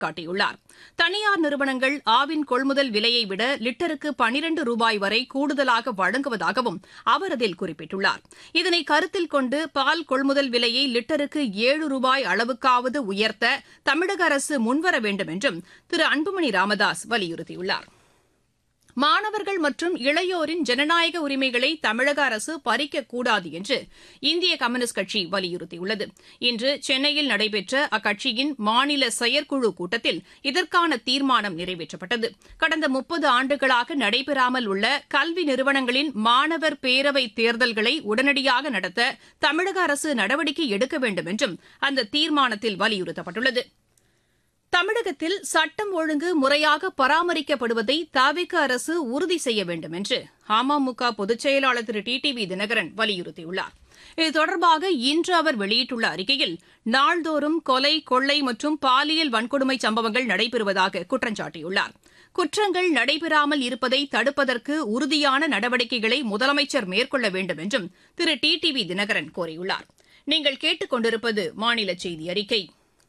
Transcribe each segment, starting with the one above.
காட்டியுள்ளார் தனியார் நிறுவனங்கள் ஆவின் கொள்முதல் விலையை விட லிட்டருக்கு பனிரண்டு ரூபாய் வரை கூடுதலாக வழங்குவதாகவும் அவர் அதில் குறிப்பிட்டுள்ளார் இதனை கருத்தில் கொண்டு பால் கொள்முதல் விலையை லிட்டருக்கு ஏழு ரூபாய் அளவுக்காவது உயர்த்த தமிழக அரசு முன்வர வேண்டும் என்றும் திரு அன்புமணி ராமதாஸ் வலியுறுத்தியுள்ளார் மாணவர்கள் மற்றும் இளையோரின் ஜனநாயக உரிமைகளை தமிழக அரசு பறிக்கக்கூடாது என்று இந்திய கம்யூனிஸ்ட் கட்சி வலியுறுத்தியுள்ளது இன்று சென்னையில் நடைபெற்ற அக்கட்சியின் மாநில செயற்குழு கூட்டத்தில் இதற்கான தீர்மானம் நிறைவேற்றப்பட்டது கடந்த முப்பது ஆண்டுகளாக நடைபெறாமல் உள்ள கல்வி நிறுவனங்களின் மாணவர் பேரவை தேர்தல்களை உடனடியாக நடத்த தமிழக அரசு நடவடிக்கை எடுக்க வேண்டும் என்றும் அந்த தீர்மானத்தில் வலியுறுத்தப்பட்டுள்ளது தமிழகத்தில் சட்டம் ஒழுங்கு முறையாக பராமரிக்கப்படுவதை தாவிக அரசு உறுதி செய்ய வேண்டும் என்று அமமுக பொதுச் செயலாளர் Thiru T T V Dhinakaran வலியுறுத்தியுள்ளார் இது தொடர்பாக இன்று அவர் வெளியிட்டுள்ள அறிக்கையில் நாள்தோறும் கொலை கொள்ளை மற்றும் பாலியல் வன்கொடுமை சம்பவங்கள் நடைபெறுவதாக குற்றம் சாட்டியுள்ளார் குற்றங்கள் நடைபெறாமல் இருப்பதை தடுப்பதற்கு உறுதியான நடவடிக்கைகளை முதலமைச்சர் மேற்கொள்ள வேண்டும் என்றும் Thiru T T V Dhinakaran கோரியுள்ளார் நீங்கள் கேட்டுக் கொண்டிருப்பது மாநில செய்தி அறிக்கை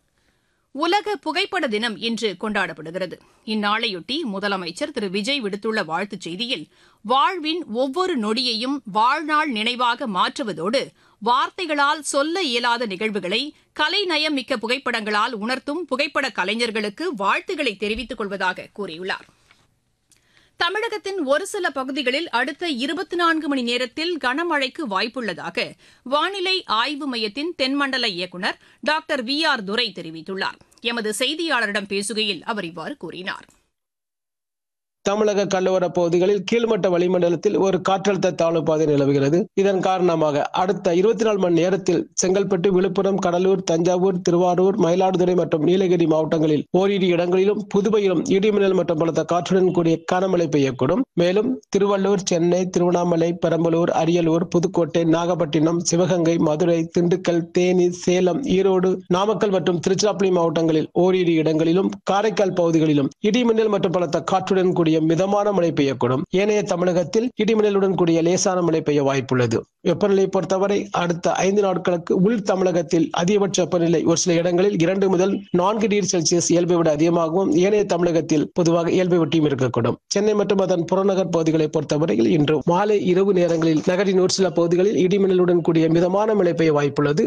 உலக புகைப்பட தினம் இன்று கொண்டாடப்படுகிறது இந்நாளையொட்டி முதலமைச்சர் திரு விஜய் விடுத்துள்ள வாழ்த்துச் செய்தியில் வாழ்வின் ஒவ்வொரு நொடியையும் வாழ்நாள் நினைவாக மாற்றுவதோடு வார்த்தைகளால் சொல்ல இயலாத நிகழ்வுகளை கலைநயம் மிக்க புகைப்படங்களால் உணர்த்தும் புகைப்பட கலைஞர்களுக்கு வாழ்த்துக்களை தெரிவித்துக் கொள்வதாக கூறியுள்ளார் தமிழகத்தின் ஒரு சில பகுதிகளில் அடுத்த இருபத்தி நான்கு மணி நேரத்தில் கனமழைக்கு வாய்ப்புள்ளதாக வானிலை ஆய்வு மையத்தின் தென்மண்டல இயக்குநர் டாக்டர் வி ஆர் துரை தெரிவித்துள்ளார் எமது செய்தியாளரிடம் பேசுகையில் அவர் இவ்வாறு கூறினார் தமிழக கடலோர பகுதிகளில் கீழ்மட்ட வளிமண்டலத்தில் ஒரு காற்றழுத்த தாழ்வு பாதை நிலவுகிறது இதன் காரணமாக அடுத்த இருபத்தி நாலு மணி நேரத்தில் செங்கல்பட்டு விழுப்புரம் கடலூர் தஞ்சாவூர் திருவாரூர் மயிலாடுதுறை மற்றும் நீலகிரி மாவட்டங்களில் ஓரிரு இடங்களிலும் புதுவையிலும் இடிமின்னல் மற்றும் பலத்த காற்றுடன் கூடிய கனமழை பெய்யக்கூடும் மேலும் திருவள்ளூர் சென்னை திருவண்ணாமலை பெரம்பலூர் அரியலூர் புதுக்கோட்டை நாகப்பட்டினம் சிவகங்கை மதுரை திண்டுக்கல் தேனி சேலம் ஈரோடு நாமக்கல் மற்றும் திருச்சிராப்பள்ளி மாவட்டங்களில் ஓரிரு இடங்களிலும் காரைக்கால் பகுதிகளிலும் இடிமின்னல் மற்றும் பலத்த காற்றுடன் கூடிய கூடிய மிதமான மழை பெய்யக்கூடும் ஏனைய தமிழகத்தில் இடிமின்னலுடன் கூடிய லேசான மழை பெய்ய வாய்ப்புள்ளது வெப்பநிலை பொறுத்தவரை அடுத்த ஐந்து நாட்களுக்கு உள் தமிழகத்தில் அதிகபட்ச வெப்பநிலை ஒரு சில இடங்களில் இரண்டு முதல் நான்கு டிகிரி செல்சியஸ் இயல்பை விட அதிகமாகவும் ஏனைய தமிழகத்தில் பொதுவாக இயல்பை ஒட்டியும் இருக்கக்கூடும் சென்னை மற்றும் அதன் புறநகர் பகுதிகளை பொறுத்தவரையில் இன்று மாலை இரவு நேரங்களில் நகரின் ஒரு சில பகுதிகளில் இடிமின்னலுடன் கூடிய மிதமான மழை பெய்ய வாய்ப்புள்ளது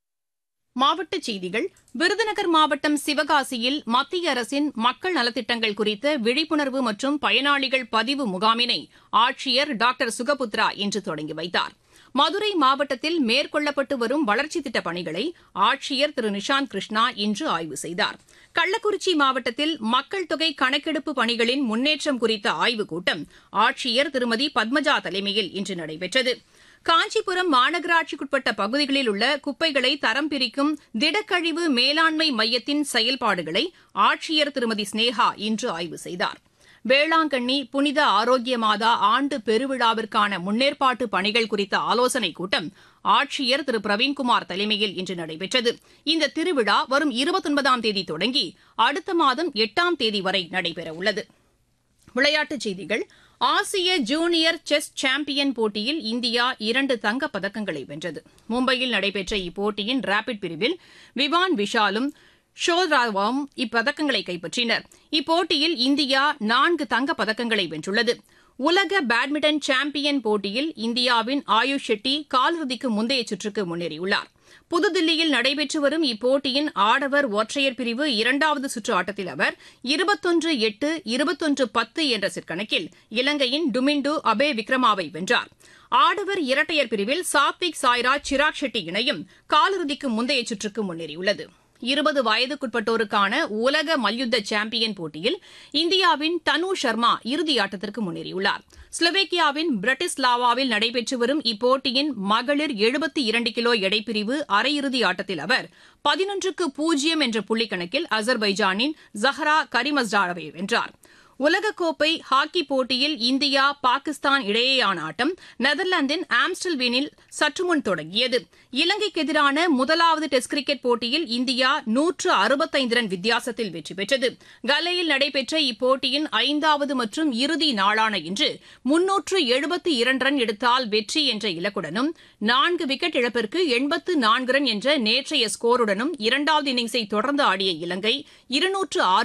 மாவட்டச் செய்திகள் விருதுநகர் மாவட்டம் சிவகாசியில் மத்திய அரசின் மக்கள் நலத்திட்டங்கள் குறித்த விழிப்புணர்வு மற்றும் பயனாளிகள் பதிவு முகாமினை ஆட்சியர் டாக்டர் சுகபுத்ரா இன்று தொடங்கி வைத்தார் மதுரை மாவட்டத்தில் மேற்கொள்ளப்பட்டு வரும் வளர்ச்சித் திட்டப் பணிகளை ஆட்சியர் திரு நிஷாந்த் கிருஷ்ணா இன்று ஆய்வு செய்தார் கள்ளக்குறிச்சி மாவட்டத்தில் மக்கள் தொகை கணக்கெடுப்பு பணிகளின் முன்னேற்றம் குறித்த ஆய்வுக் கூட்டம் ஆட்சியர் திருமதி பத்மஜா தலைமையில் இன்று நடைபெற்றது காஞ்சிபுரம் மாநகராட்சிக்குட்பட்ட பகுதிகளில் உள்ள குப்பைகளை தரம் பிரிக்கும் திடக்கழிவு மேலாண்மை மையத்தின் செயல்பாடுகளை ஆட்சியர் திருமதி ஸ்னேகா இன்று ஆய்வு செய்தார் வேளாங்கண்ணி புனித ஆரோக்கிய மாதா ஆண்டு பெருவிழாவிற்கான முன்னேற்பாட்டு பணிகள் குறித்த ஆலோசனைக் கூட்டம் ஆட்சியர் திரு பிரவீன்குமார் தலைமையில் இன்று நடைபெற்றது இந்த திருவிழா வரும் இருபத்தொன்பதாம் தேதி தொடங்கி அடுத்த மாதம் எட்டாம் தேதி வரை நடைபெறவுள்ளது விளையாட்டுச் செய்திகள் ஆசிய ஜூனியர் செஸ் சாம்பியன் போட்டியில் இந்தியா இரண்டு தங்கப் பதக்கங்களை வென்றது மும்பையில் நடைபெற்ற இப்போட்டியின் ரேபிட் பிரிவில் விவான் விஷாலும் ஷோராவும் இப்பதக்கங்களை கைப்பற்றினர் இப்போட்டியில் இந்தியா நான்கு தங்கப் பதக்கங்களை வென்றுள்ளது உலக பேட்மிண்டன் சாம்பியன் போட்டியில் இந்தியாவின் ஆயுஷ் ஷெட்டி காலிறுதிக்கு முந்தைய சுற்றுக்கு முன்னேறியுள்ளார் புதுதில்லியில் நடைபெற்று வரும் இப்போட்டியின் ஆடவர் ஒற்றையர் பிரிவு இரண்டாவது சுற்று ஆட்டத்தில் அவர் இருபத்தொன்று எட்டு இருபத்தொன்று பத்து என்ற சிற்கணக்கில் இலங்கையின் டுமிண்டு அபே விக்ரமாவை வென்றார் ஆடவர் இரட்டையர் பிரிவில் சாத்விக் சாய்ராஜ் சிராக் ஷெட்டி இணையும் காலிறுதிக்கு முந்தைய சுற்றுக்கு முன்னேறியுள்ளது இருபது வயதுக்குட்பட்டோருக்கான உலக மல்யுத்த சாம்பியன் போட்டியில் இந்தியாவின் தனு சர்மா இறுதியாட்டத்திற்கு முன்னேறியுள்ளார் ஸ்லோவேக்கியாவின் பிரட்டிஸ்லாவாவில் நடைபெற்று வரும் இப்போட்டியின் மகளிர் எழுபத்தி இரண்டு கிலோ எடைப்பிரிவு அரையிறுதி ஆட்டத்தில் அவர் பதினொன்றுக்கு பூஜ்ஜியம் என்ற புள்ளிக்கணக்கில் அசர்பைஜானின் ஜஹரா கரிமஸ்டாரவை வென்றார் உலகக்கோப்பை ஹாக்கி போட்டியில் இந்தியா பாகிஸ்தான் இடையேயான ஆட்டம் நெதர்லாந்தின் ஆம்ஸ்டல்வீனில் சற்றுமுன் தொடங்கியது இலங்கைக்கு எதிரான முதலாவது டெஸ்ட் கிரிக்கெட் போட்டியில் இந்தியா நூற்று அறுபத்தைந்து ரன் வித்தியாசத்தில் வெற்றி பெற்றது கலையில் நடைபெற்ற இப்போட்டியின் ஐந்தாவது மற்றும் இறுதி நாளான இன்று முன்னூற்று எழுபத்து இரண்டு ரன் எடுத்தால் வெற்றி என்ற இலக்குடனும் நான்கு விக்கெட் இழப்பிற்கு எண்பத்து நான்கு ரன் என்ற நேற்றைய ஸ்கோருடனும் இரண்டாவது இன்னிங்ஸை தொடர்ந்து ஆடிய இலங்கை இருநூற்று ஆறு